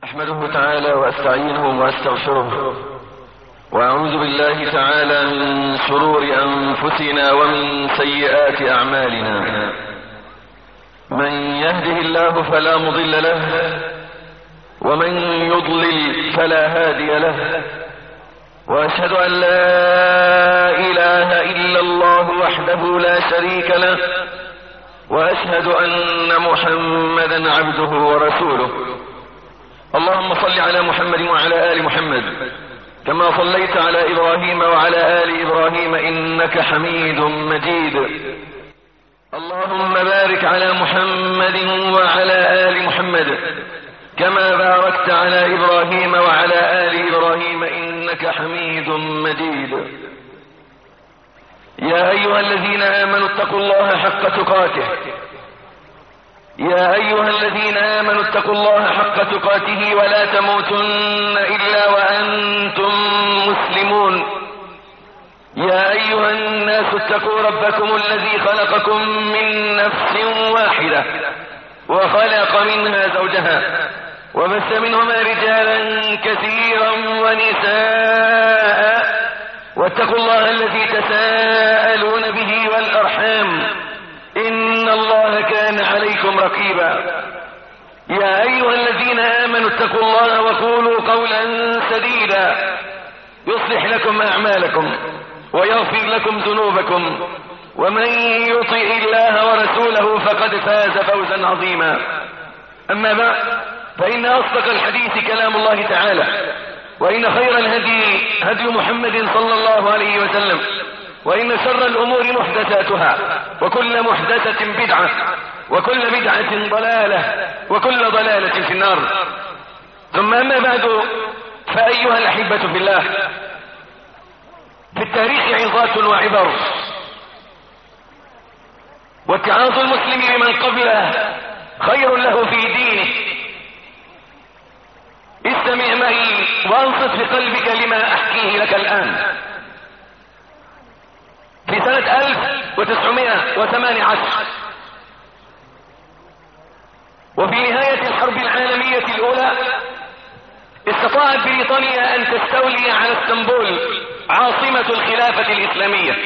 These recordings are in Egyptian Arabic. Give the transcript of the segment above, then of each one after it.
أحمده تعالى وأستعينه وأستغفره وأعوذ بالله تعالى من شرور أنفسنا ومن سيئات أعمالنا من يهده الله فلا مضل له ومن يضلل فلا هادي له وأشهد أن لا إله إلا الله وحده لا شريك له وأشهد أن محمدا عبده ورسوله اللهم صل على محمد وعلى آل محمد كما صليت على إبراهيم وعلى آل إبراهيم إنك حميد مجيد اللهم بارك على محمد وعلى آل محمد كما باركت على إبراهيم وعلى آل إبراهيم إنك حميد مجيد يا أيها الذين آمنوا اتقوا الله حق تقاته يا أيها الذين آمنوا اتقوا الله حق تقاته ولا تموتن إلا وأنتم مسلمون يا أيها الناس اتقوا ربكم الذي خلقكم من نفس واحدة وخلق منها زوجها وبث منهما رجالا كثيرا ونساء واتقوا الله الذي تساءلون به والأرحام إن الله كان عليكم رقيبا يا أيها الذين آمنوا اتقوا الله وقولوا قولا سديدا يصلح لكم أعمالكم ويغفر لكم ذنوبكم ومن يطع الله ورسوله فقد فاز فوزا عظيما أما بعد فإن أصدق الحديث كلام الله تعالى وإن خير الهدي هدي محمد صلى الله عليه وسلم وإن شر الأمور محدثاتها وكل محدثة بدعة وكل بدعة ضلالة وكل ضلالة في النار ثم أما بعد فأيها الأحبة في الله في التاريخ عظات وعبر واتعاظ المسلم بمن قبله خير له في دينه استمع معي وانصت بقلبك لما أحكيه لك الآن في سنة 1918 وفي نهاية الحرب العالمية الأولى استطاعت بريطانيا أن تستولي على اسطنبول عاصمة الخلافة الإسلامية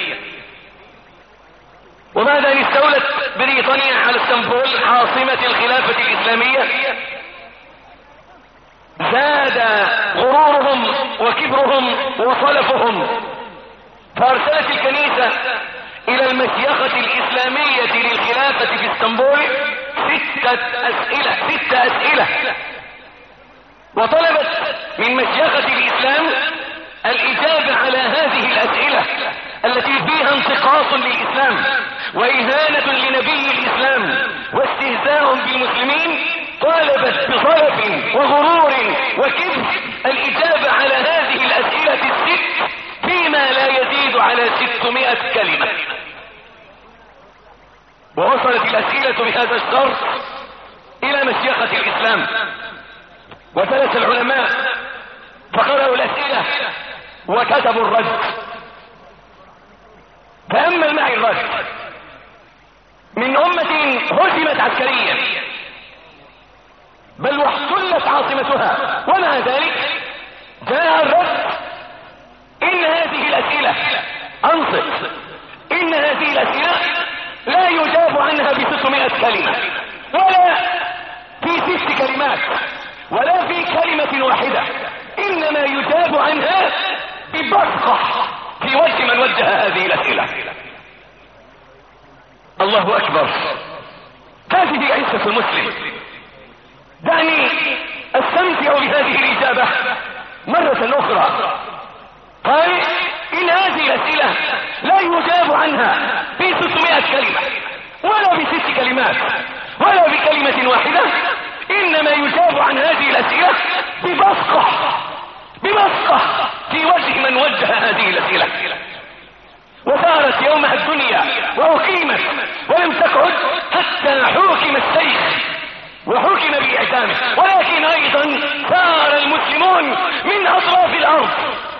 وبعد أن استولت بريطانيا على اسطنبول عاصمة الخلافة الإسلامية زاد غرورهم وكبرهم وصلفهم فارسلت الكنيسة الى المشيخة الاسلامية للخلافة في اسطنبول ستة اسئلة ستة اسئلة وطلبت من مشيخة الاسلام الاجابة على هذه الاسئلة التي فيها انتقاص للاسلام واهانة لنبي الاسلام واستهزاء بالمسلمين طالبت بصلف وغرور وكبر الاجابة على هذه الاسئلة الست فيما لا يزيد على ستمائة كلمة ووصلت الأسئلة بهذا الشرط إلى مشيخة الإسلام وجلس العلماء فقرأوا الأسئلة وكتبوا الرد تأمل معي الرد من أمة هزمت عسكريا بل واحتلت عاصمتها ومع ذلك جاء الرد إن هذه الأسئلة أنصت إن هذه الأسئلة لا يجاب عنها بستمائة كلمة ولا في ست كلمات ولا في كلمة واحدة إنما يجاب عنها ببصقة في وجه من وجه هذه الأسئلة الله أكبر هذه عزة المسلم دعني استمتع بهذه الإجابة مرة أخرى قال إن هذه الأسئلة لا يجاب عنها ب 600 كلمة ولا بست كلمات ولا بكلمة واحدة إنما يجاب عن هذه الأسئلة ببصقة ببصقة في وجه من وجه هذه الأسئلة وثارت يومها الدنيا وأقيمت ولم تقعد حتى حكم السيف وحكم بإعدامه ولكن أيضا ثار المسلمون من أطراف الأرض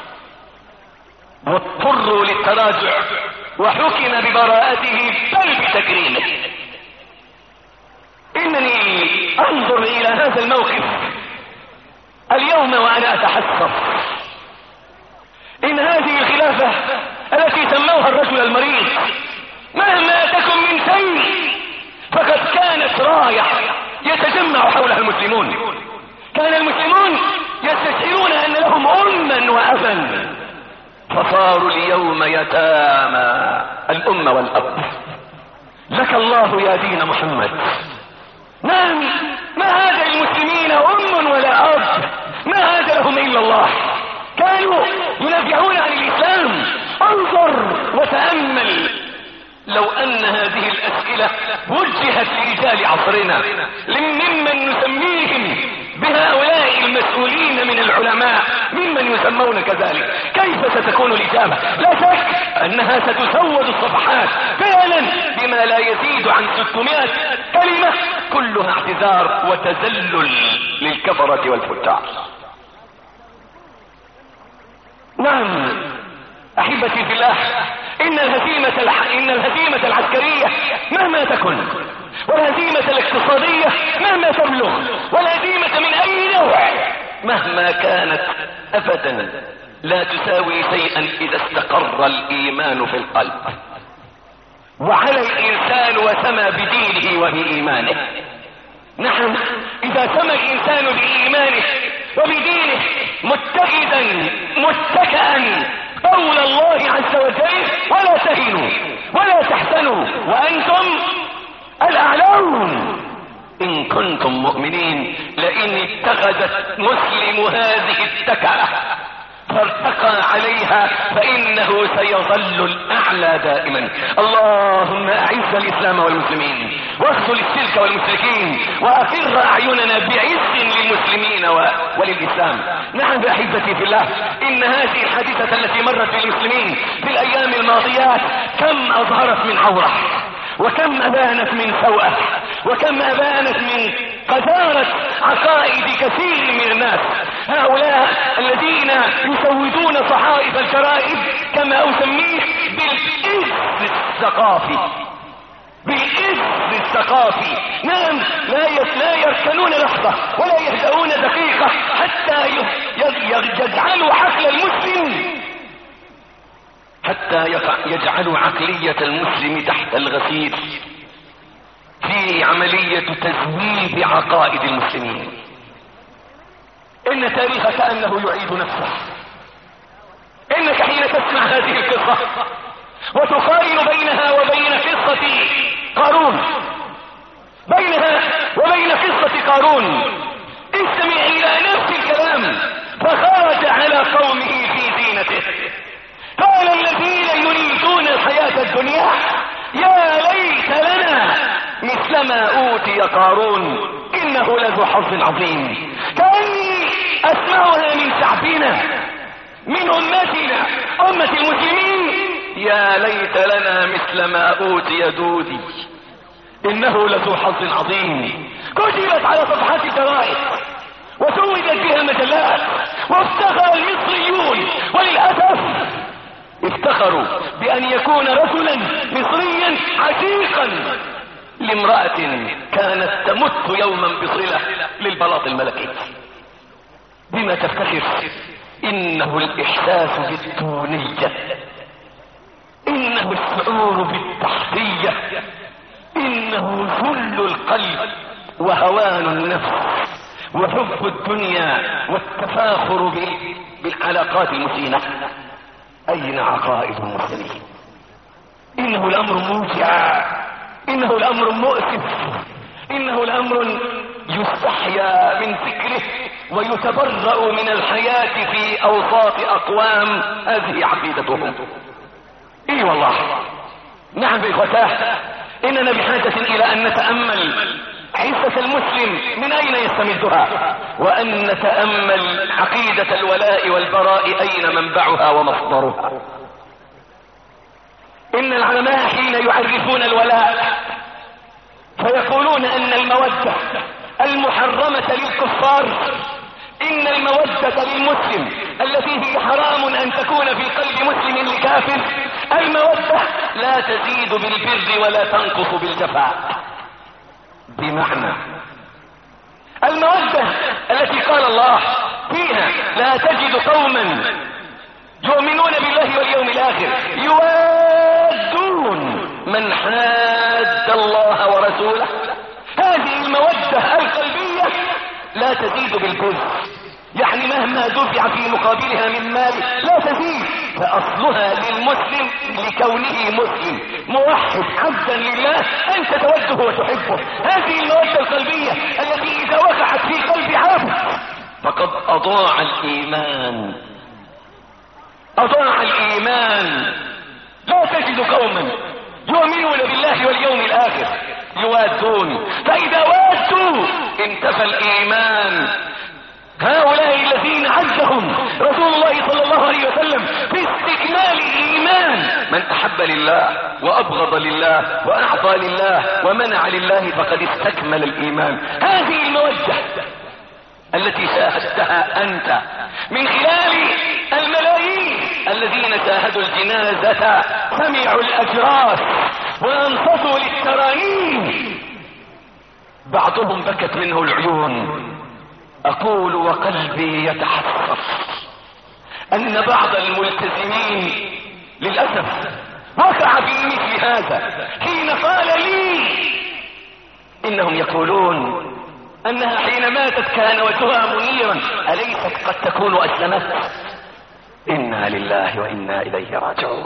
واضطروا للتراجع وحكم ببراءته بل بتكريمه انني انظر الى هذا الموقف وأنا أتحسر إن هذه الخلافة التي سموها الرجل المريض مهما تكن من شيء فقد كانت راية يتجمع حولها المسلمون كان المسلمون يستشعرون أن لهم أما وأبا فصاروا اليوم يتامى الأم والأب لك الله يا دين محمد نعم ما هذا المسلمين أم ولا أب ما هذا لهم إلا الله كانوا ينافعون عن الإسلام انظر وتأمل لو أن هذه الأسئلة وجهت لرجال عصرنا ممن نسميهم بهؤلاء المسؤولين من العلماء ممن يسمون كذلك كيف ستكون الإجابة لا شك أنها ستسود الصفحات فعلا بما لا يزيد عن 600 كلمة كلها اعتذار وتذلل للكفرة والفجار نعم احبتي في الله ان الهزيمة الح... ان الهزيمة العسكرية مهما تكن والهزيمة الاقتصادية مهما تبلغ والهزيمة من اي نوع مهما كانت ابدا لا تساوي شيئا اذا استقر الايمان في القلب وعلى الانسان وسمى بدينه وبايمانه نعم اذا سمى الانسان بايمانه وبدينه متخذا متكئا قول الله عز وجل ولا تهنوا ولا تحزنوا وانتم الاعلون ان كنتم مؤمنين لئن اتخذت مسلم هذه التكأة فارتقى عليها فانه سيظل الاعلى دائما اللهم اعز الاسلام والمسلمين واخذل الشرك والمشركين واقر اعيننا بعز للمسلمين و... وللاسلام نعم احبتي في الله ان هذه الحادثه التي مرت بالمسلمين في الايام الماضيات كم اظهرت من عوره وكم ابانت من سوءه وكم ابانت من قذارة عقائد كثير من الناس هؤلاء الذين يسودون صحائف الجرائد كما اسميه بالاذ الثقافي بالاذ الثقافي نعم لا لا يركنون لحظة ولا يهدؤون دقيقة حتى يجعلوا عقل المسلم حتى يجعلوا عقلية المسلم تحت الغسيل في عملية تزويد عقائد المسلمين ان تاريخ كأنه يعيد نفسه انك حين تسمع هذه القصة وتقارن بينها وبين قصة قارون بينها وبين قصة قارون استمع الى نفس الكلام فخرج على قومه في زينته قال الذين يريدون الحياة الدنيا يا ليت لنا مثل ما اوتي قارون انه لذو حظ عظيم كاني اسمعها من شعبنا من امتنا امة المسلمين يا ليت لنا مثل ما اوتي دودي انه لذو حظ عظيم كتبت على صفحات الجرائد وسودت بها المجلات وافتخر المصريون وللاسف افتخروا بان يكون رجلا مصريا عتيقا لامرأة كانت تمت يوما بصلة للبلاط الملكي بما تفتخر انه الاحساس بالدونية انه الشعور بالتحتية انه ذل القلب وهوان النفس وحب الدنيا والتفاخر بالعلاقات المتينة اين عقائد المسلمين انه الامر موجع انه الامر مؤسف انه الامر يستحيا من ذكره ويتبرأ من الحياة في اوساط اقوام هذه عقيدتهم اي والله نعم باخوتاه اننا بحاجة الى ان نتأمل عزة المسلم من اين يستمدها وان نتأمل عقيدة الولاء والبراء اين منبعها ومصدرها ان العلماء حين يعرفون الولاء فيقولون ان المودة المحرمة للكفار ان المودة للمسلم التي هي حرام ان تكون في قلب مسلم لكافر المودة لا تزيد بالبر ولا تنقص بالجفاء بمعنى المودة التي قال الله فيها لا تجد قوما يؤمنون بالله واليوم الاخر يوادون من حاد الله ورسوله هذه المودة القلبية لا تزيد بالبر يعني مهما دفع في مقابلها من مال لا تزيد فاصلها للمسلم لكونه مسلم موحد عبدا لله انت توده وتحبه هذه المودة القلبية التي اذا وقعت في قلب عبد فقد اضاع الايمان اضاع الايمان لا تجد قوما يؤمنون بالله واليوم الاخر يوادون فاذا وادوا انتفى الايمان هؤلاء الذين عزهم رسول الله صلى الله عليه وسلم في استكمال الايمان من احب لله وابغض لله واعطى لله ومنع لله فقد استكمل الايمان هذه الموجه التي شاهدتها انت من خلال الملايين الذين شاهدوا الجنازة سمعوا الاجراس وانصتوا للترانيم بعضهم بكت منه العيون اقول وقلبي يتحسر ان بعض الملتزمين للاسف وقع في مثل هذا حين قال لي انهم يقولون انها حين ماتت كان وجهها منيرا اليست قد تكون اسلمت انا لله وانا اليه راجعون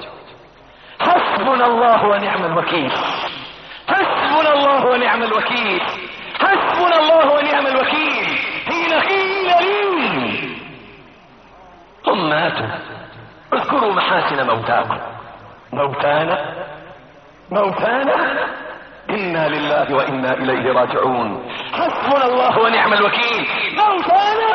حسبنا الله ونعم الوكيل حسبنا الله ونعم الوكيل حسبنا الله ونعم الوكيل حين قيل لي هم ماتوا اذكروا محاسن موتاكم موتانا موتانا انا لله وانا اليه راجعون حسبنا الله ونعم الوكيل موتانا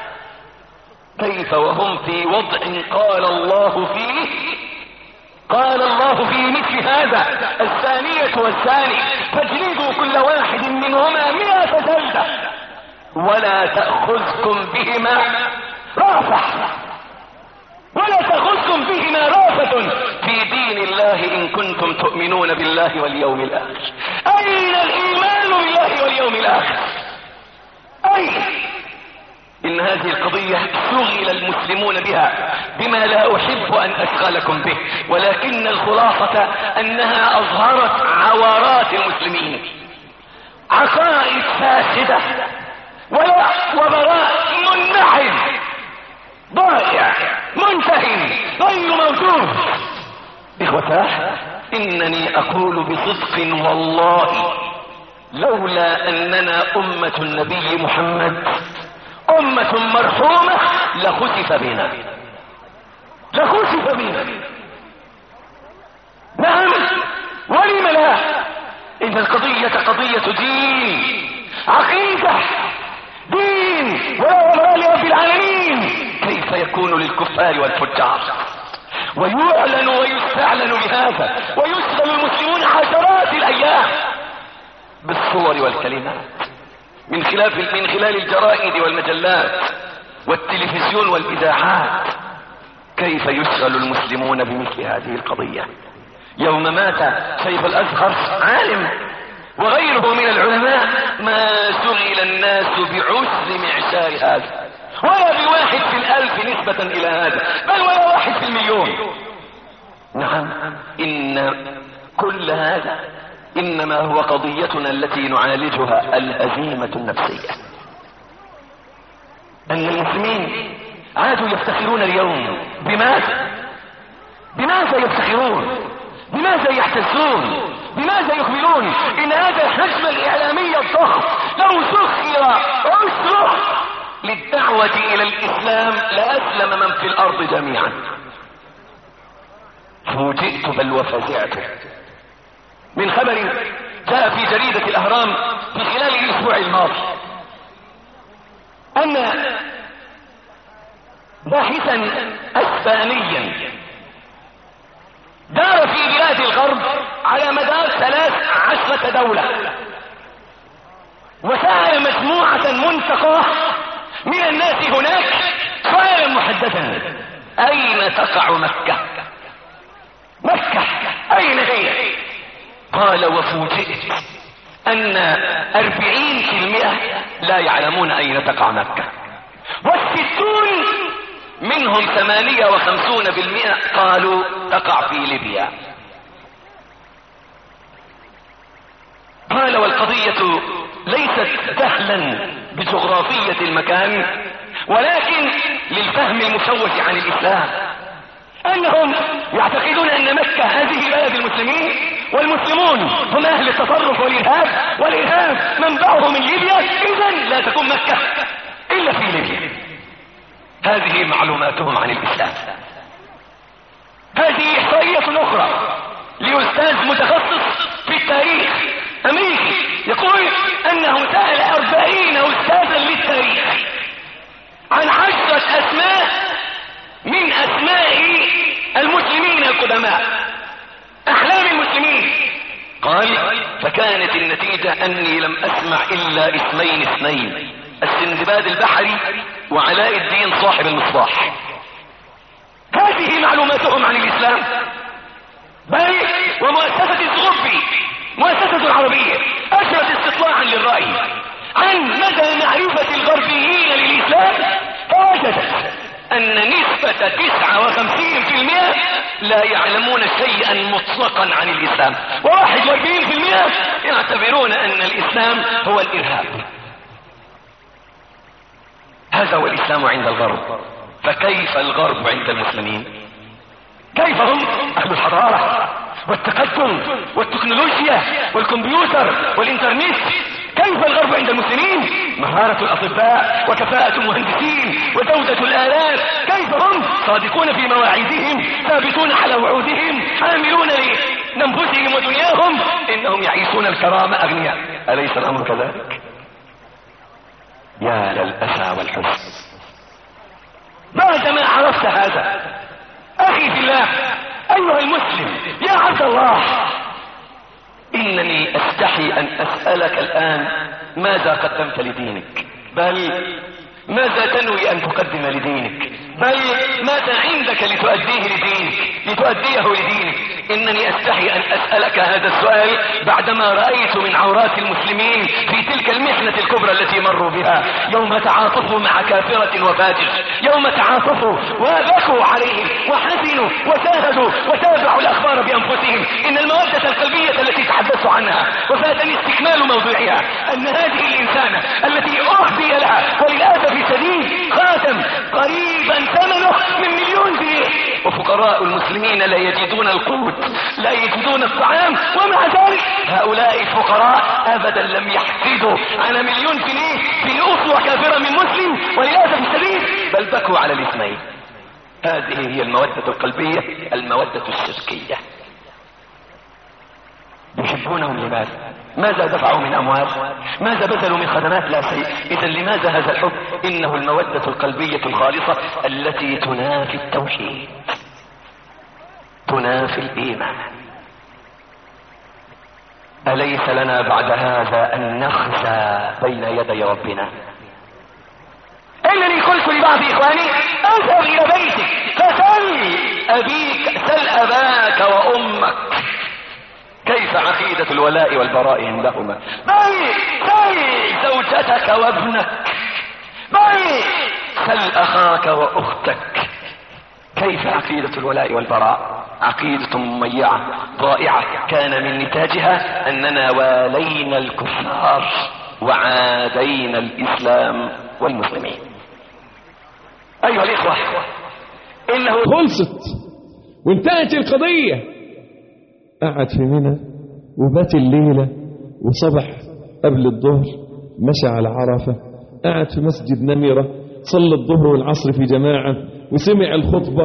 كيف وهم في وضع قال الله فيه قال الله في مثل هذا الثانية والثاني فاجلدوا كل واحد منهما مئة جلدة ولا تأخذكم بهما رافع ولا تأخذكم بهما رافة في دين الله إن كنتم تؤمنون بالله واليوم الآخر أين الإيمان بالله واليوم الآخر أين إن هذه القضية شغل المسلمون بها بما لا أحب أن أشغلكم به ولكن الخلاصة أنها أظهرت عورات المسلمين عقائد فاسدة ولا وبراء منحل ضائع منتهي غير موجود إخوتاه إنني أقول بصدق والله لولا أننا أمة النبي محمد أمة مرحومة لخسف بنا لخسف بنا نعم ولم لا إن القضية قضية دين عقيدة دين ولا لرب العالمين كيف يكون للكفار والفجار ويعلن ويستعلن بهذا ويشغل المسلمون عشرات الأيام بالصور والكلمات من خلاف من خلال الجرائد والمجلات والتلفزيون والاذاعات كيف يشغل المسلمون بمثل هذه القضية يوم مات شيخ الازهر عالم وغيره من العلماء ما شغل الناس بعسر معشار هذا ولا بواحد في الالف نسبة الى هذا بل ولا واحد في المليون نعم ان كل هذا انما هو قضيتنا التي نعالجها الهزيمة النفسية ان المسلمين عادوا يفتخرون اليوم بماذا بماذا يفتخرون بماذا يحتسون بماذا يخبرون ان هذا الحجم الاعلامي الضخم لو سخر عسره للدعوة الى الاسلام لاسلم من في الارض جميعا فوجئت بل وفزعت من خبر جاء في جريدة الاهرام في خلال الاسبوع الماضي ان باحثا اسبانيا دار في بلاد الغرب على مدار ثلاث عشرة دولة وسأل مجموعة منتقاه من الناس هناك سؤالا محددا اين تقع مكة مكة اين هي قال وفوجئت ان اربعين في المئة لا يعلمون اين تقع مكة والستون منهم ثمانية وخمسون بالمئة قالوا تقع في ليبيا قال والقضية ليست سهلا بجغرافية المكان ولكن للفهم المشوش عن الإسلام أنهم يعتقدون أن مكة هذه بلد المسلمين والمسلمون هم أهل التطرف والإرهاب والإرهاب منبعه من ليبيا إذا لا تكون مكة إلا في ليبيا هذه معلوماتهم عن الإسلام هذه إحصائية أخرى لأستاذ متخصص في التاريخ أمريكي يقول أنه سأل أربعين أستاذا للتاريخ عن عشرة أسماء من أسماء المسلمين القدماء أحلام المسلمين قال فكانت النتيجة أني لم أسمع إلا اسمين اثنين السندباد البحري وعلاء الدين صاحب المصباح هذه معلوماتهم عن الإسلام بل ومؤسسة الزغبي مؤسسة العربية أجرت استطلاعا للرأي عن مدى معرفة الغربيين للإسلام فوجدت أن نسبة 59% لا يعلمون شيئا مطلقا عن الإسلام و41% يعتبرون أن الإسلام هو الإرهاب هذا هو الإسلام عند الغرب فكيف الغرب عند المسلمين كيف هم أهل الحضارة والتقدم والتكنولوجيا والكمبيوتر والإنترنت كيف الغرب عند المسلمين مهارة الأطباء وكفاءة المهندسين وجودة الآلات كيف هم صادقون في مواعيدهم ثابتون على وعودهم عاملون لأنفسهم ودنياهم إنهم يعيشون الكرامة أغنياء أليس الأمر كذلك يا للأسى والحزن بعدما عرفت هذا أخي في الله أيها المسلم يا عبد الله إنني أستحي أن أسألك الآن ماذا قدمت لدينك بل ماذا تنوي أن تقدم لدينك بل ماذا عندك لتؤديه لدينك لتؤديه لدينك إنني أستحي أن أسألك هذا السؤال بعدما رأيت من عورات المسلمين في تلك المحنة الكبرى التي مروا بها يوم تعاطفوا مع كافرة وفاجر يوم تعاطفوا وبكوا عليهم وحزنوا وساهدوا وتابعوا الأخبار بأنفسهم إن المودة القلبية التي تحدثت عنها وفاتني استكمال موضوعها أن هذه الإنسانة التي أهدي لها وللأسف الشديد خاتم قريبا ثمنه من مليون جنيه وفقراء المسلمين لا يجدون القوت لا يجدون الطعام ومع ذلك هؤلاء الفقراء ابدا لم يحفظوا على مليون جنيه في اسوة كافرة من مسلم وللاسف الشديد بل بكوا على الاثنين هذه هي المودة القلبية المودة الشركية يحبونهم لماذا ماذا دفعوا من اموال ماذا بذلوا من خدمات لا شيء اذا لماذا هذا الحب انه المودة القلبية الخالصة التي تنافي التوحيد تنافي الايمان اليس لنا بعد هذا ان نخزى بين يدي ربنا انني قلت لبعض اخواني اذهب الى بيتك فسل ابيك سل اباك وامك كيف عقيدة الولاء والبراء عندهما بل سل زوجتك وابنك بل سل اخاك واختك كيف عقيدة الولاء والبراء عقيدة مميعة ضائعة كان من نتاجها اننا والينا الكفار وعادينا الاسلام والمسلمين ايها الاخوة انه خلصت وانتهت القضية قعد في منى وبات الليلة وصبح قبل الظهر مشى على عرفة قعد في مسجد نمرة صلى الظهر والعصر في جماعة وسمع الخطبة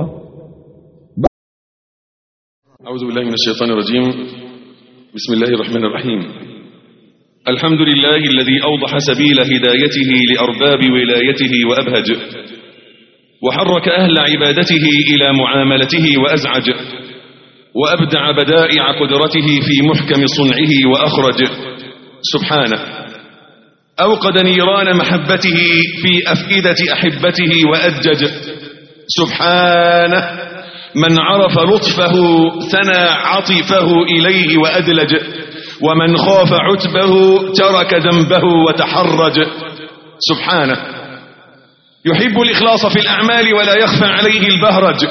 أعوذ بالله من الشيطان الرجيم بسم الله الرحمن الرحيم الحمد لله الذي أوضح سبيل هدايته لأرباب ولايته وأبهج وحرك أهل عبادته إلى معاملته وأزعج وأبدع بدائع قدرته في محكم صنعه وأخرج سبحانه أوقد نيران محبته في أفئدة أحبته وأجج سبحانه من عرف لطفه ثنى عطفه إليه وأدلج ومن خاف عتبه ترك ذنبه وتحرج سبحانه يحب الإخلاص في الأعمال ولا يخفى عليه البهرج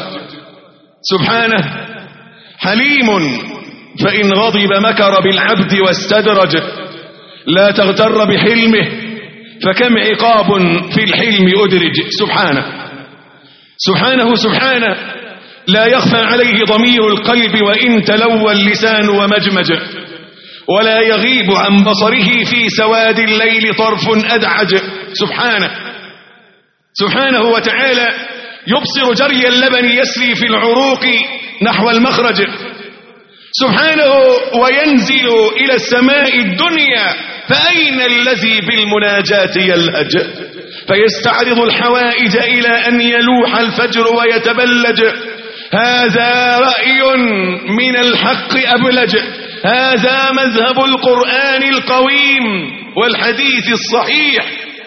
سبحانه حليم فإن غضب مكر بالعبد واستدرج لا تغتر بحلمه فكم عقاب في الحلم أدرج سبحانه سبحانه سبحانه لا يخفى عليه ضمير القلب وإن تلوى اللسان ومجمج ولا يغيب عن بصره في سواد الليل طرف أدعج سبحانه سبحانه وتعالى يبصر جري اللبن يسري في العروق نحو المخرج سبحانه وينزل إلى السماء الدنيا فأين الذي بالمناجاة يلهج فيستعرض الحوائج إلى أن يلوح الفجر ويتبلج هذا رأي من الحق أبلج هذا مذهب القرآن القويم والحديث الصحيح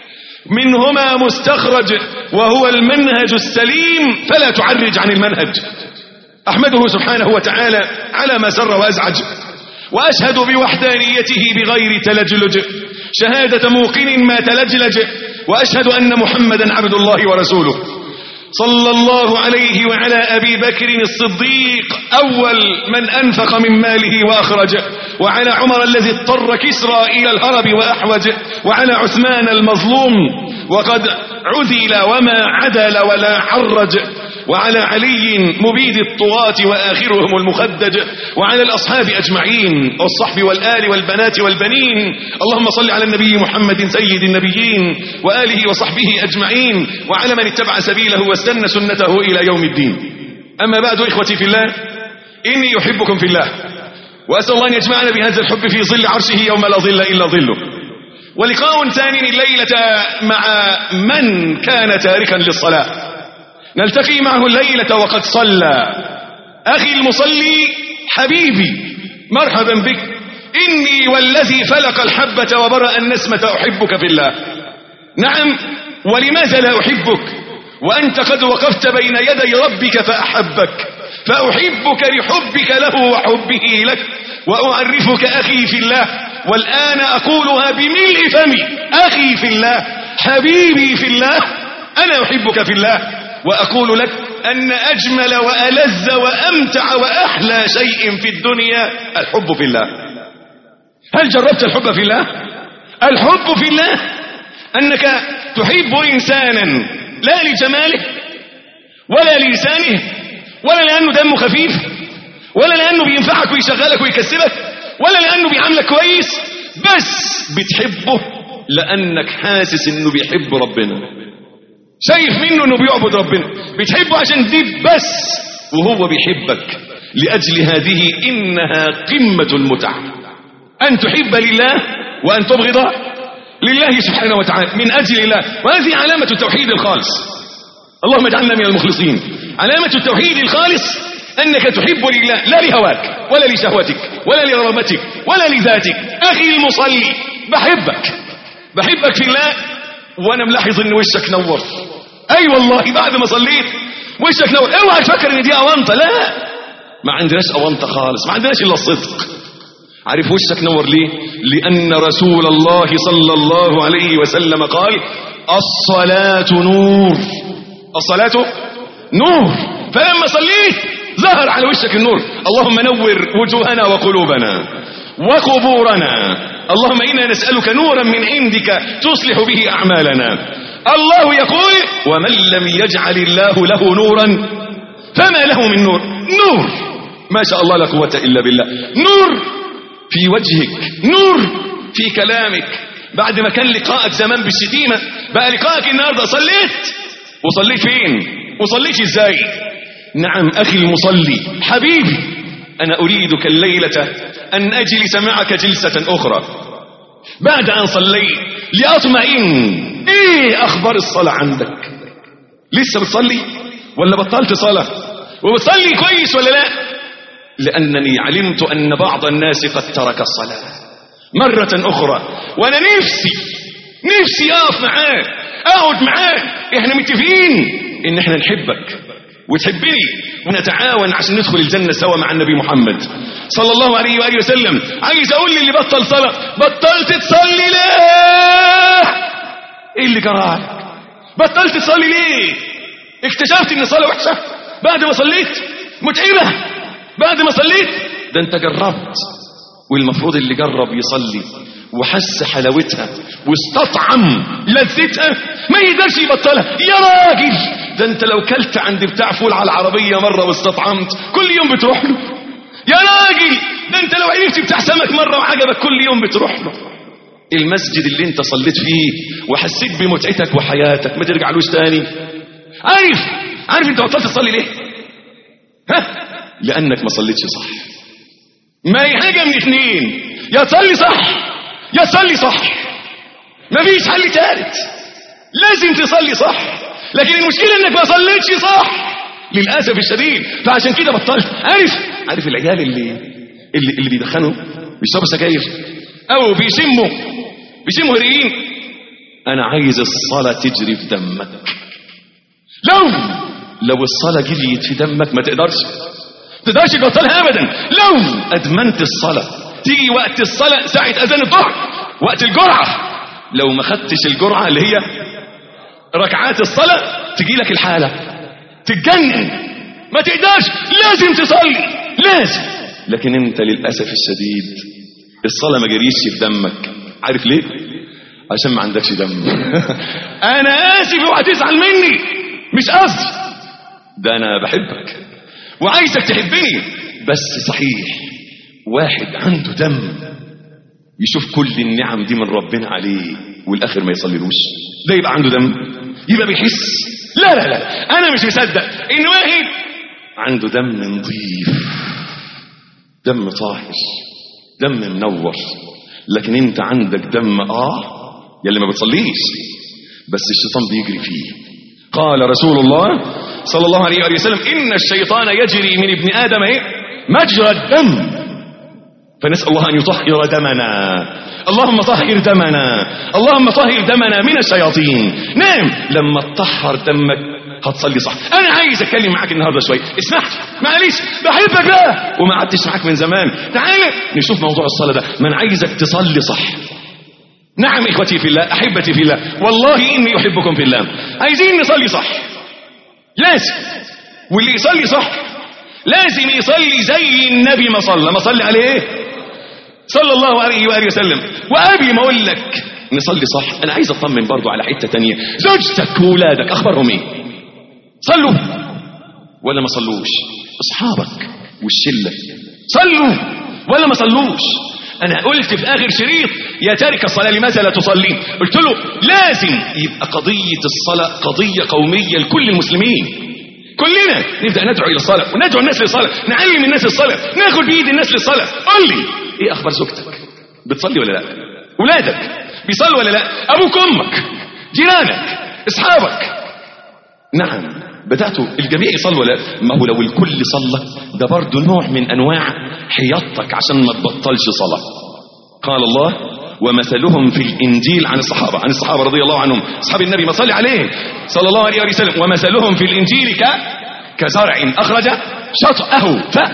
منهما مستخرج وهو المنهج السليم فلا تعرج عن المنهج أحمده سبحانه وتعالى على ما سر وأزعج وأشهد بوحدانيته بغير تلجلج شهادة موقن ما تلجلج وأشهد أن محمدا عبد الله ورسوله صلى الله عليه وعلى أبي بكر الصديق أول من أنفق من ماله وأخرج وعلى عمر الذي اضطر كسرى إلى الهرب وأحوج وعلى عثمان المظلوم وقد عذل وما عدل ولا عرج وعلى علي مبيد الطغاة وآخرهم المخدج وعلى الأصحاب أجمعين والصحب والآل والبنات والبنين اللهم صل على النبي محمد سيد النبيين وآله وصحبه أجمعين وعلى من اتبع سبيله واستنى سنته إلى يوم الدين أما بعد إخوتي في الله إني يحبكم في الله وأسأل الله أن يجمعنا بهذا الحب في ظل عرشه يوم لا ظل إلا ظله ولقاء ثاني الليلة مع من كان تاركا للصلاة نلتقي معه الليلة وقد صلى أخي المصلي حبيبي مرحبا بك إني والذي فلق الحبة وبرأ النسمة أحبك في الله نعم ولماذا لا أحبك وأنت قد وقفت بين يدي ربك فأحبك فأحبك لحبك له وحبه لك وأعرفك أخي في الله والآن أقولها بملء فمي أخي في الله حبيبي في الله أنا أحبك في الله وأقول لك أن أجمل وألذ وأمتع وأحلى شيء في الدنيا الحب في الله هل جربت الحب في الله الحب في الله أنك تحب إنسانا لا لجماله ولا للسانه ولا لأنه دمه خفيف ولا لأنه بينفعك ويشغلك ويكسبك ولا لأنه بيعاملك كويس بس بتحبه لأنك حاسس أنه بيحب ربنا شايف منه أنه بيعبد ربنا بتحبه عشان دي بس وهو بيحبك لأجل هذه إنها قمة المتعة أن تحب لله وأن تبغض لله سبحانه وتعالى من أجل الله وهذه علامة التوحيد الخالص اللهم اجعلنا من المخلصين علامة التوحيد الخالص أنك تحب لله لا لهواك ولا لشهوتك ولا لرغبتك ولا لذاتك أخي المصلي بحبك بحبك في الله وأنا ملاحظ أن وشك نور أي أيوة والله بعد ما صليت وشك نور اوعى تفكر ان دي أونطة لا ما عندناش أونطة خالص ما عندناش إلا الصدق عارف وشك نور ليه لأن رسول الله صلى الله عليه وسلم قال الصلاة نور الصلاة نور فلما صليت ظهر على وشك النور اللهم نور وجوهنا وقلوبنا وقبورنا اللهم إنا نسألك نورا من عندك تصلح به أعمالنا الله يقول ومن لم يجعل الله له نورا فما له من نور نور ما شاء الله لا قوة إلا بالله نور في وجهك نور في كلامك بعد ما كان لقاءك زمان بالشتيمة بقى لقاءك النهاردة صليت وصليت فين وصليت ازاي نعم أخي المصلي حبيبي أنا أريدك الليلة أن أجلس معك جلسة أخرى بعد أن صليت لأطمئن إيه أخبار الصلاة عندك لسه بتصلي ولا بطلت صلاة وبتصلي كويس ولا لا لأنني علمت أن بعض الناس قد ترك الصلاة مرة أخرى وأنا نفسي نفسي أقف معاه أقعد معاه إحنا متفقين إن إحنا نحبك وتحبني ونتعاون عشان ندخل الجنة سوا مع النبي محمد صلى الله عليه وآله وسلم عايز أقول للي بطل صلاة بطلت تصلي ليه إيه اللي جرالك بطلت تصلي ليه اكتشفت ان الصلاه وحشه بعد ما صليت متعبه بعد ما صليت ده انت جربت والمفروض اللي جرب يصلي وحس حلاوتها واستطعم لذتها ما يقدرش يبطلها يا راجل ده انت لو كلت عند بتاع فول على العربيه مره واستطعمت كل يوم بتروح له يا راجل ده انت لو عرفت بتاع سمك مره وعجبك كل يوم بتروح له المسجد اللي انت صليت فيه وحسيت بمتعتك وحياتك ما ترجعلوش تاني عارف عارف انت بطلت تصلي ليه ها لانك ما صليتش صح ما هي حاجه من اثنين يا تصلي صح يا تصلي صح مفيش حل ثالث لازم تصلي صح لكن المشكله انك ما صليتش صح للاسف الشديد فعشان كده بطلت عارف عارف العيال اللي اللي, اللي بيدخنوا بيشربوا سجاير او بيشموا بيشموا هيروين انا عايز الصلاه تجري في دمك لو لو الصلاه جريت في دمك ما تقدرش تقدرش تبطلها ابدا لو ادمنت الصلاه تيجي وقت الصلاه ساعه اذان الظهر وقت الجرعه لو ما خدتش الجرعه اللي هي ركعات الصلاه تجي لك الحاله تتجنن ما تقدرش لازم تصلي لازم لكن انت للاسف الشديد الصلاه ما جريش في دمك عارف ليه عشان ما عندكش دم انا اسف اوعى تزعل مني مش قصدي ده انا بحبك وعايزك تحبني بس صحيح واحد عنده دم يشوف كل النعم دي من ربنا عليه والاخر ما يصليلوش ده يبقى عنده دم يبقى بيحس لا لا لا انا مش مصدق ان واحد عنده دم نظيف دم طاهر دم منور لكن انت عندك دم اه يلي ما بتصليش بس الشيطان بيجري فيه قال رسول الله صلى الله عليه وآله وسلم إن الشيطان يجري من ابن آدم إيه؟ مجرى الدم فنسأل الله أن يطهر دمنا اللهم طهر دمنا اللهم طهر دمنا من الشياطين نعم لما تطهر دمك هتصلي صح انا عايز اتكلم معاك النهارده شويه اسمح معلش بحبك بقى وما قعدتش معاك من زمان تعال نشوف موضوع الصلاه ده ما انا عايزك تصلي صح نعم اخوتي في الله احبتي في الله والله اني احبكم في الله عايزين نصلي صح لازم واللي يصلي صح لازم يصلي زي النبي ما صلى ما صلي عليه ايه صلى الله عليه واله وسلم وقبل ما اقول لك نصلي صح انا عايز اطمن برضو على حته تانية زوجتك واولادك اخبارهم ايه صلوا ولا ما صلوش اصحابك والشله صلوا ولا ما صلوش انا قلت في اخر شريط يا تارك الصلاه لماذا لا تصلين قلت له لازم يبقى قضيه الصلاه قضيه قوميه لكل المسلمين كلنا نبدا ندعو الى الصلاه وندعو الناس للصلاه نعلم الناس الصلاه ناخد بايد الناس للصلاه قول لي ايه اخبار زوجتك بتصلي ولا لا ولادك بيصلوا ولا لا ابوك امك جيرانك اصحابك نعم بدأتوا الجميع يصلوا ولا ما هو لو الكل صلى ده برضه نوع من أنواع حياطتك عشان ما تبطلش صلاة قال الله ومثلهم في الإنجيل عن الصحابة عن الصحابة رضي الله عنهم أصحاب النبي ما صلي عليه صلى الله عليه وسلم ومثلهم في الإنجيل ك كزرع أخرج شطأه ف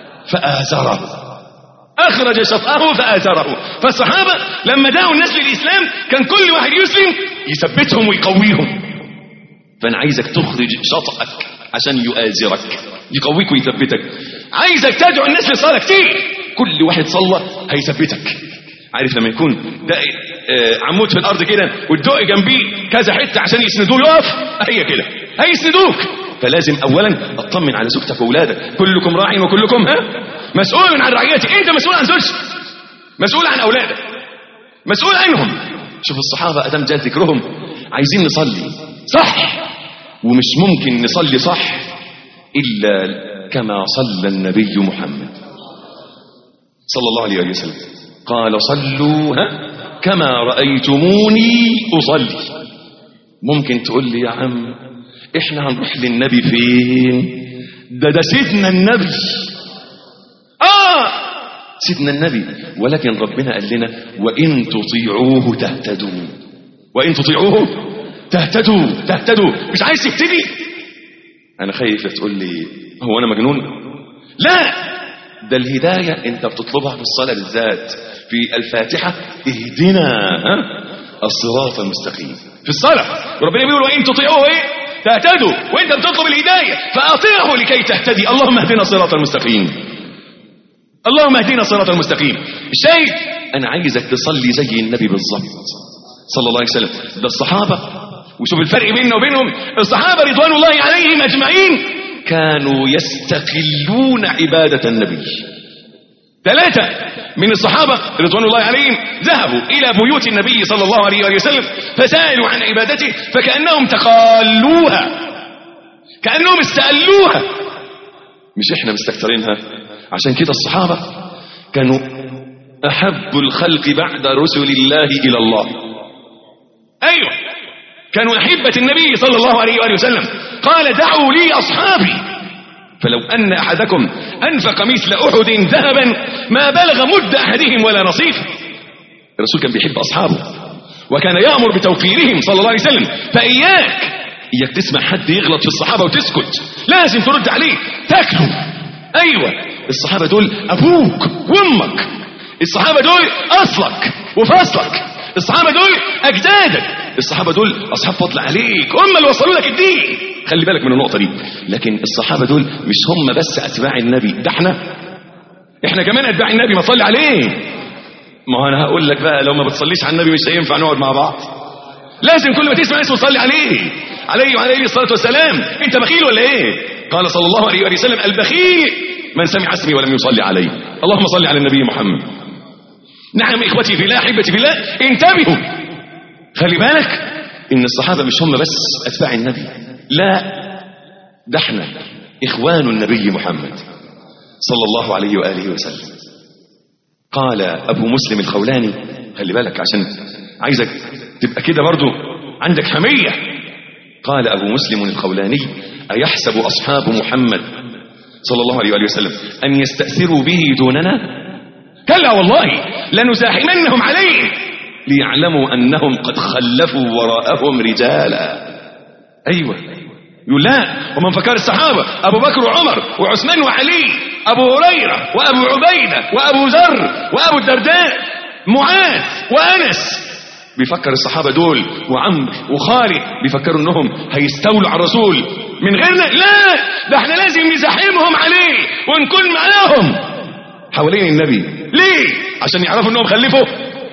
فآزره أخرج شطأه فآزره فالصحابة لما دعوا الناس للإسلام كان كل واحد يسلم يثبتهم ويقويهم فانا عايزك تخرج شطأك عشان يؤازرك يقويك ويثبتك عايزك تدعو الناس للصلاه كتير كل واحد صلى هيثبتك عارف لما يكون ده آه عمود في الارض كده والدق جنبيه كذا حته عشان يسندوه يقف هي كده هيسندوك فلازم اولا اطمن على زوجتك واولادك كلكم راع وكلكم ها مسؤول عن رعيتك انت مسؤول عن زوجتك مسؤول عن اولادك مسؤول عنهم شوف الصحابه ادم جاء ذكرهم عايزين نصلي صح ومش ممكن نصلي صح إلا كما صلى النبي محمد صلى الله عليه وسلم قال صلوا ها كما رأيتموني أصلي ممكن تقول لي يا عم احنا هنروح للنبي فين ده ده سيدنا النبي اه سيدنا النبي ولكن ربنا قال لنا وإن تطيعوه تهتدوا وإن تطيعوه تهتدوا تهتدوا مش عايز تهتدي انا خايف تقول لي هو انا مجنون لا ده الهداية انت بتطلبها في الصلاة بالذات في الفاتحة اهدنا ها الصراط المستقيم في الصلاة وربنا بيقول وإن تطيعوه إيه تهتدوا وإنت بتطلب الهداية فأطيعه لكي تهتدي اللهم اهدنا الصراط المستقيم اللهم اهدنا الصراط المستقيم الشاهد أنا عايزك تصلي زي النبي بالظبط صلى الله عليه وسلم ده الصحابة وشوف الفرق بيننا وبينهم الصحابة رضوان الله عليهم أجمعين كانوا يستقلون عبادة النبي ثلاثة من الصحابة رضوان الله عليهم ذهبوا إلى بيوت النبي صلى الله عليه وآله وسلم فسألوا عن عبادته فكأنهم تقالوها كأنهم استقلوها مش احنا مستكترينها عشان كده الصحابة كانوا أحب الخلق بعد رسل الله إلى الله أيوة كانوا أحبة النبي صلى الله عليه وآله وسلم قال دعوا لي أصحابي فلو أن أحدكم أنفق مثل أحد ذهبا ما بلغ مد أحدهم ولا نصيفه الرسول كان بيحب أصحابه وكان يأمر بتوقيرهم صلى الله عليه وسلم فإياك إياك تسمع حد يغلط في الصحابة وتسكت لازم ترد عليه تاكله أيوة الصحابة دول أبوك وأمك الصحابة دول أصلك وفصلك الصحابة دول أجدادك الصحابة دول أصحاب فضل عليك هم اللي وصلوا لك الدين خلي بالك من النقطة دي لكن الصحابة دول مش هم بس أتباع النبي ده احنا احنا كمان أتباع النبي ما تصلي عليه ما هو أنا هقول لك بقى لو ما بتصليش على النبي مش هينفع نقعد مع بعض لازم كل ما تسمع اسمه تصلي عليه عليه وعليه الصلاة والسلام انت بخيل ولا ايه قال صلى الله عليه وسلم البخيل من سمع اسمي ولم يصلي عليه اللهم صل على النبي محمد نعم إخوتي في الله أحبتي في الله انتبهوا خلي بالك إن الصحابة مش هم بس أتباع النبي لا ده احنا إخوان النبي محمد صلى الله عليه وآله وسلم قال أبو مسلم الخولاني خلي بالك عشان عايزك تبقى كده برضو عندك حمية قال أبو مسلم الخولاني أيحسب أصحاب محمد صلى الله عليه وآله وسلم أن يستأثروا به دوننا كلا والله لنزاحمنهم عليه ليعلموا أنهم قد خلفوا وراءهم رجالا أيوة يقول لا ومن فكر الصحابة أبو بكر وعمر وعثمان وعلي أبو هريرة وأبو عبيدة وأبو ذر وأبو الدرداء معاذ وأنس بيفكر الصحابة دول وعمر وخالد بيفكروا انهم هيستولوا على الرسول من غيرنا لا ده احنا لازم نزاحمهم عليه ونكون معاهم حوالين النبي ليه عشان يعرفوا انهم خلفوا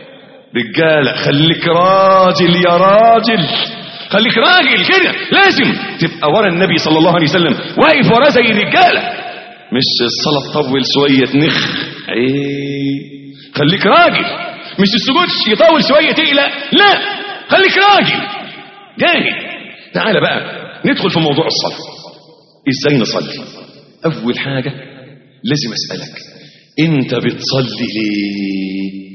رجاله خليك راجل يا راجل خليك راجل كده لازم تبقى ورا النبي صلى الله عليه وسلم واقف وراه زي الرجاله مش الصلاه تطول شويه نخ ايه خليك راجل مش السجود يطول شويه تقلق لا خليك راجل جاهد تعالى بقى ندخل في موضوع الصلاه ازاي نصلي اول حاجه لازم اسالك انت بتصلي ليه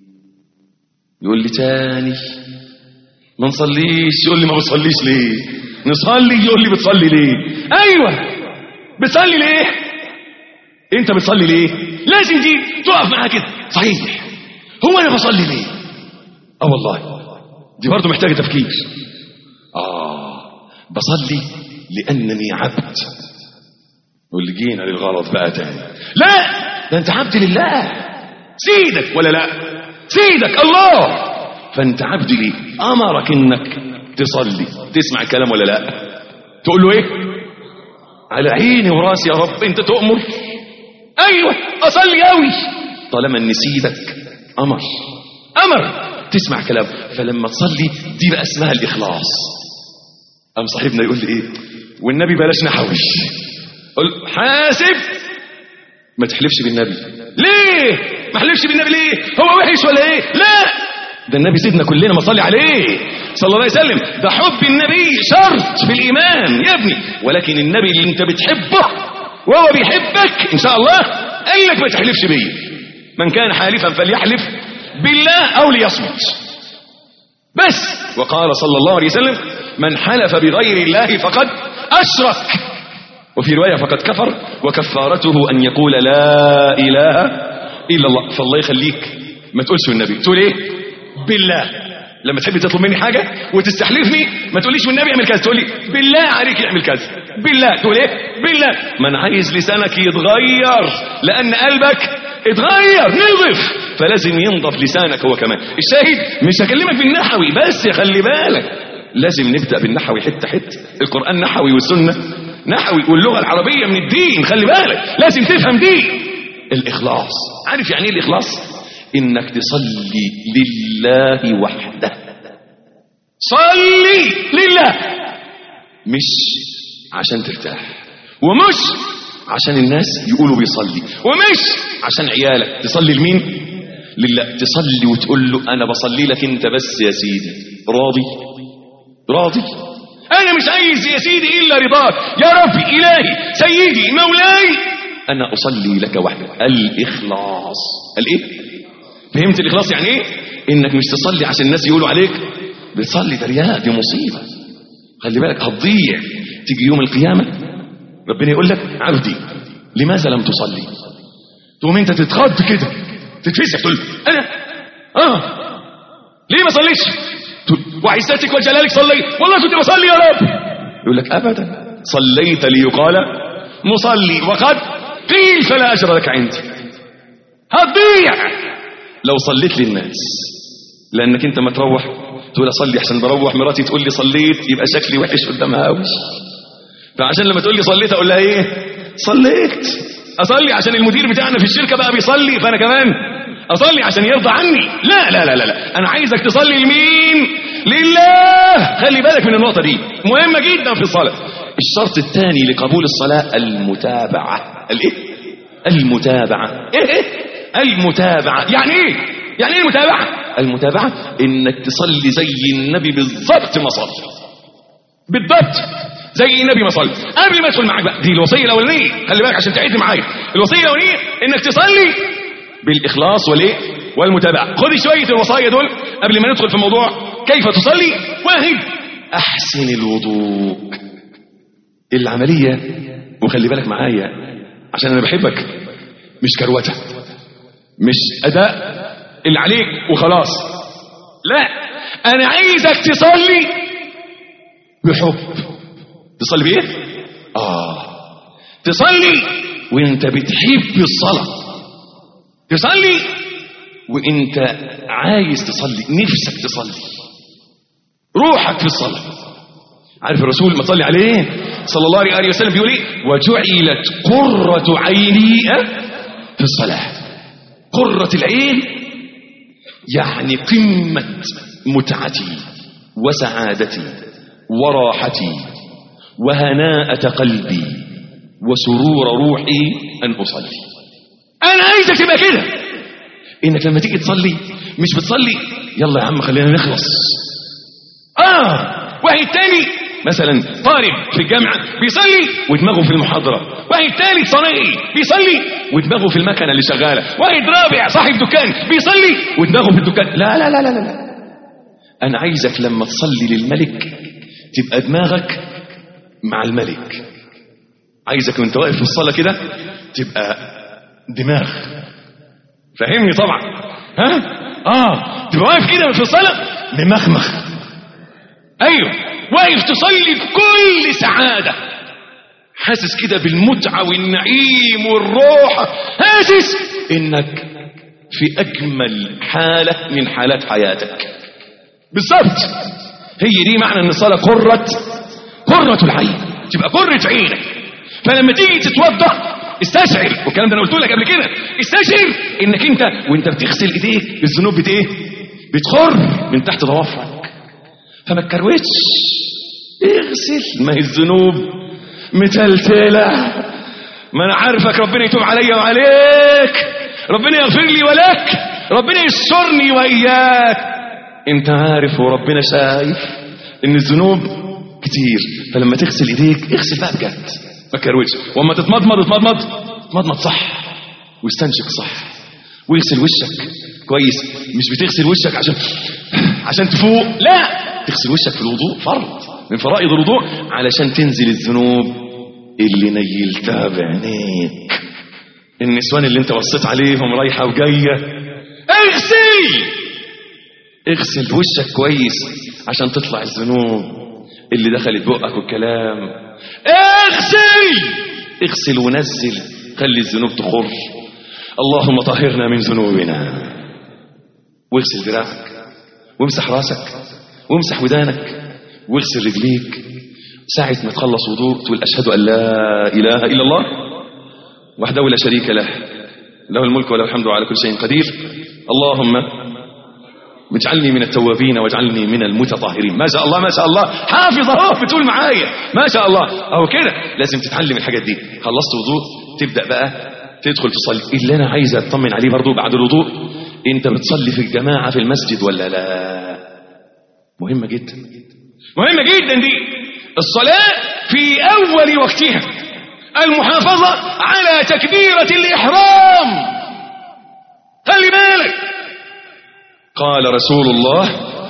يقول لي تاني ما نصليش يقول لي ما بتصليش ليه نصلي يقول لي بتصلي ليه ايوه بتصلي ليه انت بتصلي ليه لازم دي تقف معاها كده صحيح هو انا بصلي ليه اه والله دي برضه محتاجه تفكير اه بصلي لانني عبد واللي جينا للغلط بقى تاني لا ده انت عبد لله سيدك ولا لا سيدك الله فانت عبد ليه امرك انك تصلي تسمع الكلام ولا لا تقول له ايه على عيني وراسي يا رب انت تؤمر ايوه اصلي قوي طالما ان سيدك امر امر تسمع كلام فلما تصلي دي بقى اسمها الاخلاص قام صاحبنا يقول لي ايه والنبي بلاش نحوش قل حاسب ما تحلفش بالنبي ليه ما حلفش بالنبي ليه هو وحش ولا ايه لا ده النبي سيدنا كلنا ما صلي عليه صلى الله عليه وسلم ده حب النبي شرط في الايمان يا ابني ولكن النبي اللي انت بتحبه وهو بيحبك ان شاء الله قال لك ما تحلفش بيه من كان حالفا فليحلف بالله او ليصمت بس وقال صلى الله عليه وسلم من حلف بغير الله فقد اشرك وفي رواية فقد كفر وكفارته أن يقول لا إله إلا الله فالله يخليك ما تقولش النبي تقول إيه بالله لما تحب تطلب مني حاجة وتستحلفني ما تقوليش والنبي اعمل كذا تقول لي بالله عليك اعمل كذا بالله تقول ايه بالله من عايز لسانك يتغير لأن قلبك اتغير نضف فلازم ينضف لسانك هو كمان الشاهد مش هكلمك بالنحوي بس خلي بالك لازم نبدأ بالنحوي حتة حتة القرآن نحوي والسنة نحوي واللغة العربية من الدين خلي بالك لازم تفهم دي الإخلاص عارف يعني ايه الإخلاص إنك تصلي لله وحده صلي لله مش عشان ترتاح ومش عشان الناس يقولوا بيصلي ومش عشان عيالك تصلي لمين لله تصلي وتقول له انا بصلي لك انت بس يا سيدي راضي راضي انا مش عايز يا سيدي الا رضاك يا ربي الهي سيدي مولاي انا اصلي لك وحدك الاخلاص الايه فهمت الاخلاص يعني ايه انك مش تصلي عشان الناس يقولوا عليك بتصلي ده رياء دي مصيبه خلي بالك هتضيع تيجي يوم القيامه ربنا يقول لك عبدي لماذا لم تصلي تقوم انت تتخض كده تتفسح تقول انا اه ليه ما صليتش تقول وعزتك وجلالك صليت والله كنت بصلي يا رب يقول لك ابدا صليت ليقال مصلي وقد قيل فلا اجر لك عندي هتضيع لو صليت للناس لانك انت ما تروح تقول اصلي عشان بروح مراتي تقول لي صليت يبقى شكلي وحش قدامها قوي فعشان لما تقول لي صليت اقول لها ايه صليت اصلي عشان المدير بتاعنا في الشركه بقى بيصلي فانا كمان اصلي عشان يرضى عني لا لا لا لا, لا. انا عايزك تصلي لمين لله خلي بالك من النقطه دي مهمه جدا في الصلاه الشرط الثاني لقبول الصلاه المتابعه الايه المتابعه ايه ايه المتابعه يعني ايه يعني ايه المتابعه المتابعه انك تصلي زي النبي بالظبط ما صلى بالضبط زي النبي ما صلى قبل ما ادخل معاك بقى دي الوصيه الاولانيه خلي بالك عشان تعد معايا الوصيه الاولانيه انك تصلي بالاخلاص والايه والمتابعه خد شويه الوصايا دول قبل ما ندخل في موضوع كيف تصلي واحد احسن الوضوء العمليه وخلي بالك معايا عشان انا بحبك مش كروته مش اداء اللي عليك وخلاص لا انا عايزك تصلي بحب تصلي بايه اه تصلي وانت بتحب الصلاه تصلي وانت عايز تصلي نفسك تصلي روحك في الصلاه عارف الرسول ما تصلي عليه صلى الله عليه وسلم بيقول ايه وجعلت قرة عيني في الصلاة قرة العين يعني قمة متعتي وسعادتي وراحتي وهناءة قلبي وسرور روحي أن أصلي أنا عايزك تبقى كده إنك لما تيجي تصلي مش بتصلي يلا يا عم خلينا نخلص آه واحد تاني مثلا طالب في الجامعة بيصلي ودماغه في المحاضرة واحد تالت صنايعي بيصلي ودماغه في المكنة اللي شغالة واحد رابع صاحب دكان بيصلي ودماغه في الدكان لا لا لا لا لا أنا عايزك لما تصلي للملك تبقى دماغك مع الملك عايزك وانت واقف في الصلاة كده تبقى دماغ فاهمني طبعا ها اه تبقى واقف كده في الصلاة ممخمخ ايوه واقف تصلي بكل سعادة حاسس كده بالمتعة والنعيم والروحة حاسس انك في اجمل حالة من حالات حياتك بالظبط هي دي معنى ان الصلاة قرة قرة العين تبقى قرة عينك فلما تيجي تتوضا استشعر والكلام ده انا قلت لك قبل كده استشعر انك انت وانت بتغسل ايديك الذنوب بت ايه بتخر من تحت ضوافرك فما تكروتش اغسل ما هي الذنوب متلتله ما انا عارفك ربنا يتوب عليا وعليك ربنا يغفر لي ولك ربنا يسترني واياك انت عارف وربنا شايف ان الذنوب كتير فلما تغسل ايديك اغسل بقى بجد ما تكروتش واما تتمضمض اتمضمض اتمضمض صح واستنشق صح واغسل وشك كويس مش بتغسل وشك عشان عشان تفوق لا تغسل وشك في الوضوء فرض من فرائض الوضوء علشان تنزل الذنوب اللي نيلتها بعينيك النسوان اللي انت بصيت عليهم رايحه وجايه اغسل اغسل وشك كويس عشان تطلع الذنوب اللي دخلت بقك والكلام اغسل اغسل ونزل خلي الذنوب تخر اللهم طهرنا من ذنوبنا واغسل ذراعك وامسح راسك وامسح ودانك واغسل رجليك ساعة ما تخلص وضوء تقول أشهد أن لا إله إلا الله وحده لا شريك له له الملك وله الحمد على كل شيء قدير اللهم اجعلني من التوابين واجعلني من المتطهرين ما شاء الله ما شاء الله حافظ اهو بتقول معايا ما شاء الله اهو كده لازم تتعلم الحاجات دي خلصت وضوء تبدا بقى تدخل تصلي اللي انا عايز اطمن عليه برضو بعد الوضوء انت بتصلي في الجماعه في المسجد ولا لا مهمه جدا مهمه جدا دي الصلاه في اول وقتها المحافظه على تكبيره الاحرام خلي بالك قال رسول الله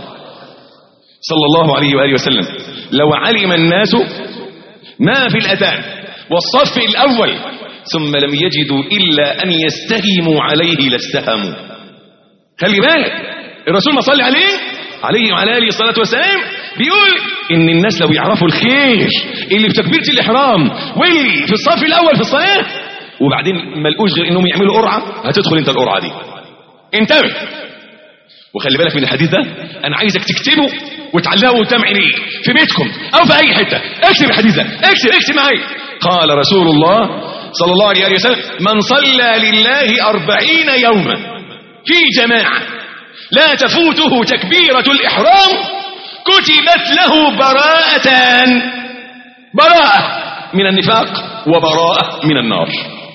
صلى الله عليه وآله وسلم لو علم الناس ما في الأذان والصف الأول ثم لم يجدوا إلا أن يستهموا عليه لاستهموا خلي بالك الرسول ما صلى عليه عليه وعلى آله الصلاة والسلام بيقول إن الناس لو يعرفوا الخير اللي في تكبيرة الإحرام واللي في الصف الأول في الصلاة وبعدين ما لقوش غير إنهم يعملوا قرعة هتدخل أنت القرعة دي انتبه وخلي بالك من الحديث ده انا عايزك تكتبه وتعلقه قدام عينيك في بيتكم او في اي حته اكتب الحديث ده اكتب اكتب معايا قال رسول الله صلى الله عليه وآله وسلم من صلى لله أربعين يوما في جماعة لا تفوته تكبيرة الإحرام كتبت له براءتان براءة من النفاق وبراءة من النار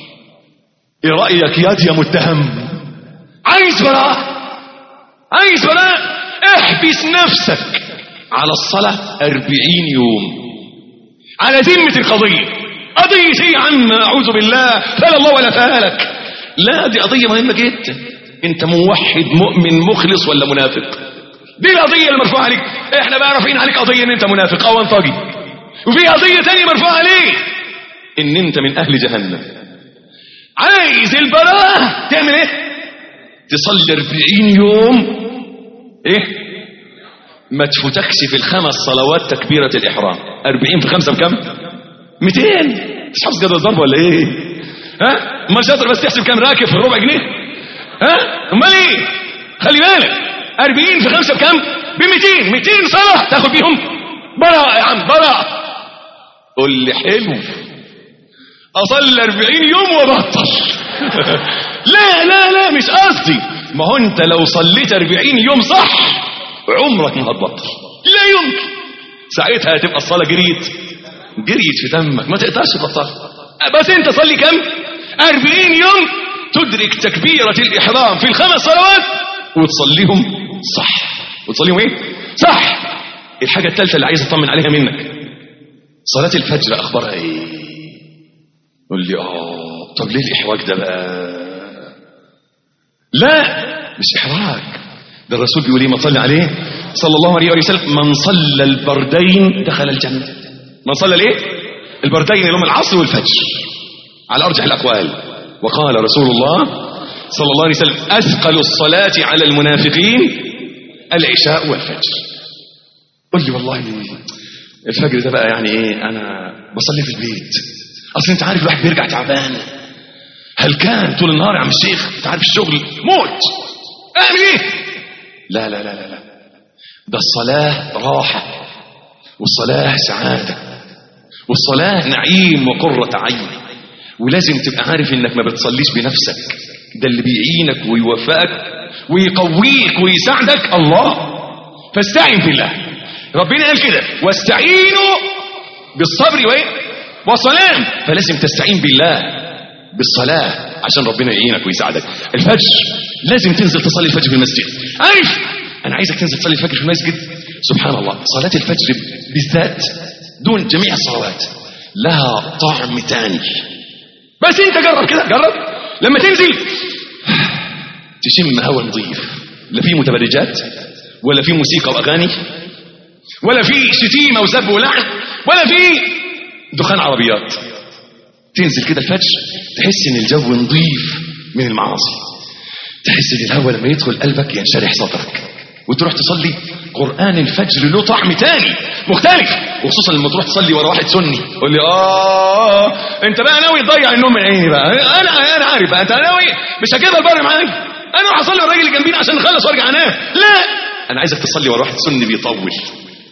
ايه رأيك ياد يا متهم عايز براءة عايز براءة احبس نفسك على الصلاة أربعين يوم على ذمة القضية قضية ايه يا عم أعوذ بالله فلا الله ولا فالك لا دي قضية مهمة جدا انت موحد مؤمن مخلص ولا منافق دي القضية اللي مرفوعة عليك احنا بقى رافعين عليك قضية ان انت منافق او انطاجي وفي قضية تانية مرفوعة عليك ان انت من اهل جهنم عايز البراءة تعمل ايه تصلي 40 يوم ايه ما تفوتكش في الخمس صلوات تكبيرة الإحرام 40 في خمسة بكم 200 مش حافظ جدول ضرب ولا ايه ها ما شاطر بس تحسب كام راكب في الربع جنيه ها امال ايه خلي بالك 40 في خمسة بكم ب 200 200 صلاة تاخد بيهم براءة يا عم براءة قول لي حلو اصلي 40 يوم وبطل لا لا لا مش قصدي ما هو انت لو صليت 40 يوم صح عمرك ما هتبطل لا يمكن ساعتها هتبقى الصلاه جريت جريت في دمك ما تقدرش تبطلها بس انت صلي كم 40 يوم تدرك تكبيره الاحرام في الخمس صلوات وتصليهم صح وتصليهم ايه صح الحاجه الثالثه اللي عايز اطمن عليها منك صلاه الفجر اخبارها ايه يقول لي اه طب ليه الاحراج ده بقى لا مش احراج ده الرسول بيقول ايه ما صلى عليه صلى الله عليه وسلم من صلى البردين دخل الجنه من صلى الايه البردين اللي هم العصر والفجر على ارجح الاقوال وقال رسول الله صلى الله عليه وسلم اثقل الصلاه على المنافقين العشاء والفجر قل لي والله الفجر ده بقى يعني ايه انا بصلي في البيت اصل انت عارف الواحد بيرجع تعبان هل كان طول النهار يا عم الشيخ انت عارف الشغل موت اعمل ايه لا لا لا لا لا ده الصلاة راحة والصلاة سعادة والصلاة نعيم وقرة عين ولازم تبقى عارف انك ما بتصليش بنفسك ده اللي بيعينك ويوفقك ويقويك ويساعدك الله فاستعن بالله ربنا قال كده واستعينوا بالصبر وايه والصلاة فلازم تستعين بالله بالصلاة عشان ربنا يعينك ويساعدك الفجر لازم تنزل تصلي الفجر في المسجد عارف انا عايزك تنزل تصلي الفجر في المسجد سبحان الله صلاة الفجر بالذات دون جميع الصلوات لها طعم تاني بس انت جرب كده جرب لما تنزل تشم هواء نظيف لا في متبرجات ولا في موسيقى واغاني ولا في شتيمه وسب ولعن ولا في دخان عربيات تنزل كده الفجر تحس ان الجو نظيف من المعاصي تحس ان الهواء لما يدخل قلبك ينشرح صدرك وتروح تصلي قرآن الفجر له طعم تاني مختلف وخصوصا لما تروح تصلي ورا واحد سني يقول لي اه انت بقى ناوي تضيع النوم من عيني بقى انا انا عارف بقى انت ناوي مش هجيبها البر معايا انا اروح اصلي ورا الراجل اللي جنبينا عشان نخلص وارجع انام لا انا عايزك تصلي ورا واحد سني بيطول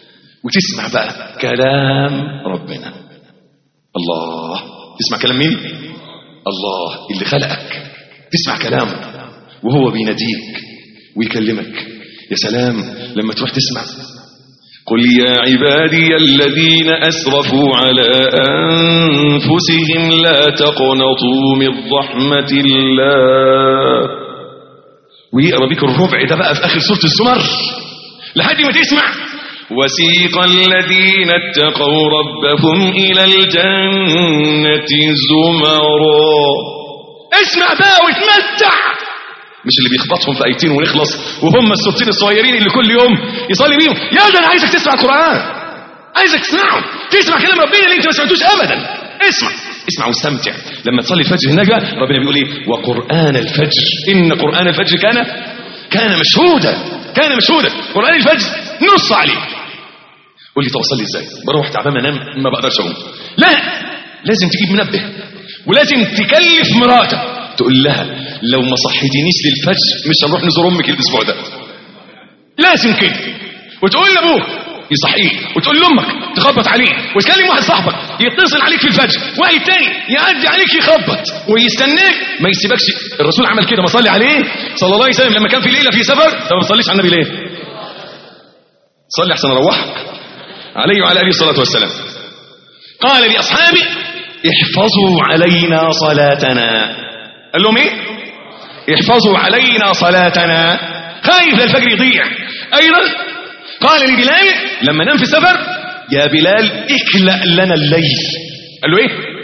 وتسمع بقى كلام ربنا الله تسمع كلام مين الله اللي خلقك تسمع كلامه وهو بيناديك ويكلمك يا سلام لما تروح تسمع قل يا عبادي الذين أسرفوا على أنفسهم لا تقنطوا من رحمة الله ويقرا بيك الربع ده بقى في آخر سورة الزمر لحد ما تسمع وسيق الذين اتقوا ربهم إلى الجنة زمرا اسمع بقى وتمتع مش اللي بيخبطهم في ايتين ونخلص وهم السورتين الصغيرين اللي كل يوم يصلي بيهم يا ده انا عايزك تسمع القران عايزك تسمعه تسمع كلام ربنا اللي انت ما سمعتوش ابدا اسمع اسمع واستمتع لما تصلي الفجر هناك ربنا بيقول ايه وقران الفجر ان قران الفجر كان كان مشهودا كان مشهودا قران الفجر نص عليه قول لي طب اصلي ازاي بروح تعبان انام ما بقدرش اقوم لا لازم تجيب منبه ولازم تكلف مراتك تقول لها لو ما صحيتنيش للفجر مش هنروح نزور امك الاسبوع ده لازم كده وتقول لابوك يصحيك وتقول لامك تخبط عليه وتكلم واحد صاحبك يتصل عليك في الفجر واحد تاني يعدي عليك يخبط ويستناك ما يسيبكش الرسول عمل كده ما صلي عليه صلى الله عليه وسلم لما كان في ليله في سفر طب ما تصليش على النبي ليه صلي احسن اروحك عليه وعلى اله الصلاه والسلام قال لاصحابه احفظوا علينا صلاتنا قال لهم ايه احفظوا علينا صلاتنا خايف للفجر يضيع ايضا قال لبلال لما نام في السفر يا بلال اكلأ لنا الليل قال له ايه